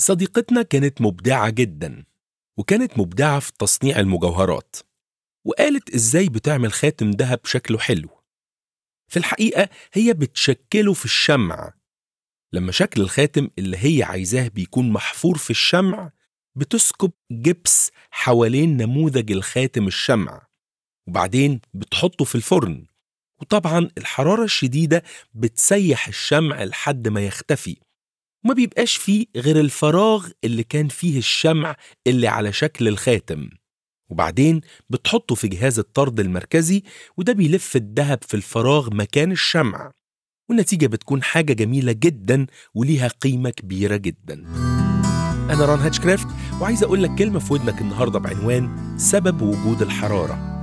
صديقتنا كانت مبدعة جدا وكانت مبدعة في تصنيع المجوهرات وقالت ازاي بتعمل خاتم دهب شكله حلو في الحقيقة هي بتشكله في الشمع لما شكل الخاتم اللي هي عايزاه بيكون محفور في الشمع بتسكب جبس حوالين نموذج الخاتم الشمع وبعدين بتحطه في الفرن وطبعا الحرارة الشديدة بتسيح الشمع لحد ما يختفي وما بيبقاش فيه غير الفراغ اللي كان فيه الشمع اللي على شكل الخاتم وبعدين بتحطه في جهاز الطرد المركزي وده بيلف الذهب في الفراغ مكان الشمع والنتيجة بتكون حاجة جميلة جدا وليها قيمة كبيرة جدا أنا ران هاتشكرافت وعايز أقول لك كلمة في ودنك النهاردة بعنوان سبب وجود الحرارة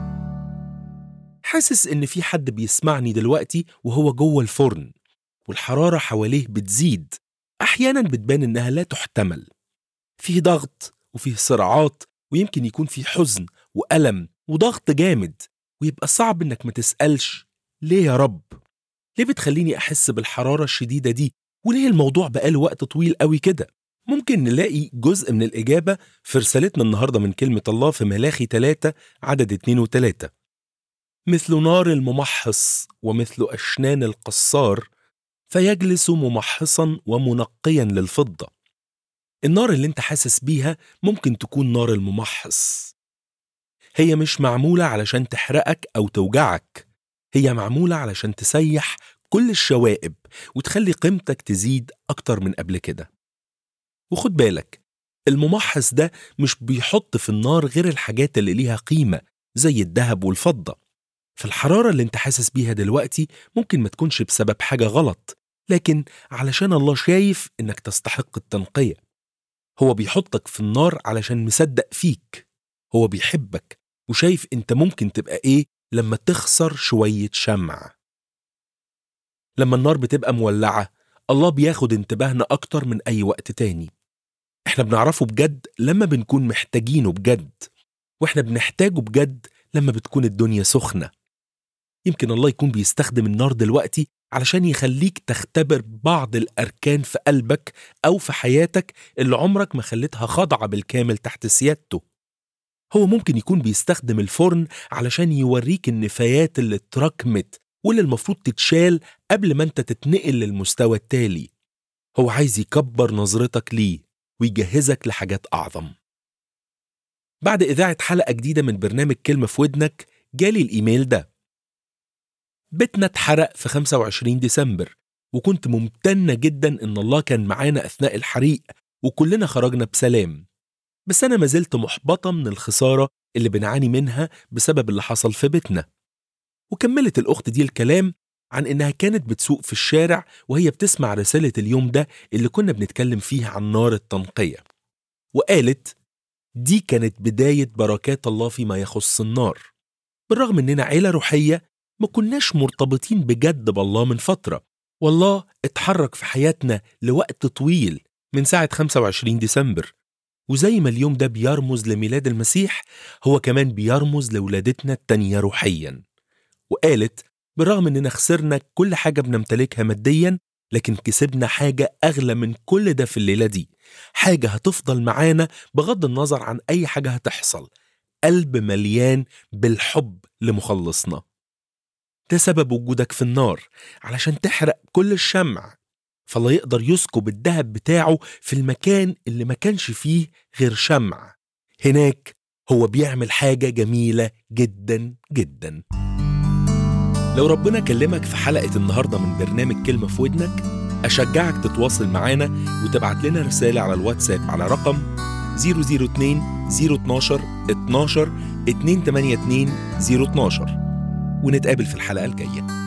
حاسس إن في حد بيسمعني دلوقتي وهو جوه الفرن والحرارة حواليه بتزيد أحيانا بتبان إنها لا تحتمل فيه ضغط وفيه صراعات ويمكن يكون فيه حزن وألم وضغط جامد ويبقى صعب إنك ما تسألش ليه يا رب؟ ليه بتخليني أحس بالحرارة الشديدة دي؟ وليه الموضوع بقاله وقت طويل قوي كده؟ ممكن نلاقي جزء من الإجابة في رسالتنا النهاردة من كلمة الله في ملاخي 3 عدد 2 و3 مثل نار الممحص ومثل أشنان القصار فيجلس ممحصا ومنقيا للفضة النار اللي انت حاسس بيها ممكن تكون نار الممحص هي مش معمولة علشان تحرقك أو توجعك هي معمولة علشان تسيح كل الشوائب وتخلي قيمتك تزيد أكتر من قبل كده وخد بالك الممحص ده مش بيحط في النار غير الحاجات اللي ليها قيمة زي الذهب والفضة فالحرارة اللي انت حاسس بيها دلوقتي ممكن ما تكونش بسبب حاجة غلط لكن علشان الله شايف انك تستحق التنقية هو بيحطك في النار علشان مصدق فيك هو بيحبك وشايف انت ممكن تبقى ايه لما تخسر شوية شمع لما النار بتبقى مولعة الله بياخد انتباهنا أكتر من أي وقت تاني احنا بنعرفه بجد لما بنكون محتاجينه بجد واحنا بنحتاجه بجد لما بتكون الدنيا سخنة يمكن الله يكون بيستخدم النار دلوقتي علشان يخليك تختبر بعض الأركان في قلبك أو في حياتك اللي عمرك ما خليتها خاضعة بالكامل تحت سيادته هو ممكن يكون بيستخدم الفرن علشان يوريك النفايات اللي اتراكمت واللي المفروض تتشال قبل ما انت تتنقل للمستوى التالي هو عايز يكبر نظرتك ليه ويجهزك لحاجات أعظم بعد إذاعة حلقة جديدة من برنامج كلمة في ودنك جالي الإيميل ده بيتنا اتحرق في 25 ديسمبر وكنت ممتنة جدا إن الله كان معانا أثناء الحريق وكلنا خرجنا بسلام بس أنا ما زلت محبطة من الخسارة اللي بنعاني منها بسبب اللي حصل في بيتنا وكملت الأخت دي الكلام عن إنها كانت بتسوق في الشارع وهي بتسمع رسالة اليوم ده اللي كنا بنتكلم فيه عن نار التنقية وقالت دي كانت بداية بركات الله فيما يخص النار بالرغم إننا عيلة روحية ما كناش مرتبطين بجد بالله من فترة والله اتحرك في حياتنا لوقت طويل من ساعة 25 ديسمبر وزي ما اليوم ده بيرمز لميلاد المسيح هو كمان بيرمز لولادتنا التانية روحيا وقالت بالرغم اننا خسرنا كل حاجة بنمتلكها ماديا لكن كسبنا حاجة أغلى من كل ده في الليلة دي حاجة هتفضل معانا بغض النظر عن أي حاجة هتحصل قلب مليان بالحب لمخلصنا ده سبب وجودك في النار علشان تحرق كل الشمع فالله يقدر يسكب الذهب بتاعه في المكان اللي ما كانش فيه غير شمع هناك هو بيعمل حاجة جميلة جدا جدا لو ربنا كلمك في حلقة النهاردة من برنامج كلمة في ودنك أشجعك تتواصل معانا وتبعت لنا رسالة على الواتساب على رقم 002 012 12 282 012 ونتقابل في الحلقة الجاية